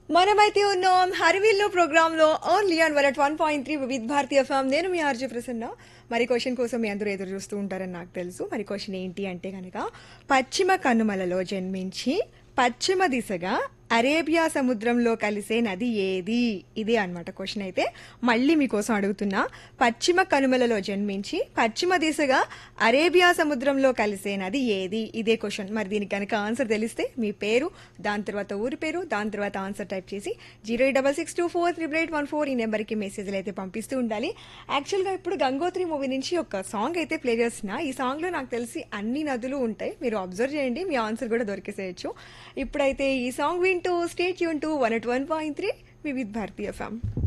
మనమైతే ఉన్నాం హరివిల్లు ప్రోగ్రామ్ లో only on one one point three Vividh Bharatiya FM నేను మీ ఆర్జే ప్రసన్న మరి క్వశ్చన్ కోసం మీ అందరూ ఎదురు చూస్తూ ఉంటారని నాకు తెలుసు మరి క్వశ్చన్ ఏంటి అంటే కనుక పశ్చిమ కనుమలలో జన్మించి పశ్చిమ దిశగా అరేబియా సముద్రంలో కలిసే నది ఏది ఇదే అన్నమాట క్వశ్చన్ అయితే మళ్ళీ మీకోసం అడుగుతున్నా పశ్చిమ కనుమలలో జన్మించి పశ్చిమ దిశగా అరేబియా సముద్రంలో కలిసే నది ఏది ఇదే క్వశ్చన్ మరి దీనికి కనుక ఆన్సర్ తెలిస్తే మీ పేరు దాని తర్వాత ఊరి పేరు దాని తర్వాత ఆన్సర్ టైప్ చేసి zero eight double six two four triple eight one four ఈ నెంబర్కి మెసేజ్లు అయితే పంపిస్తూ ఉండాలి యాక్చువల్గా ఇప్పుడు గంగోత్రి మూవీ నుంచి ఒక సాంగ్ అయితే ప్లే చేస్తున్నా ఈ సాంగ్లో నాకు తెలిసి అన్ని నదులు ఉంటాయి మీరు అబ్జర్వ్ చేయండి మీ ఆన్సర్ కూడా దొరికేసేయచ్చు ఇప్పుడైతే ఈ సాంగ్ వింటూ స్టేట్ యూన్ to one at one point three Vividh Bharatiya ఫ్యామ్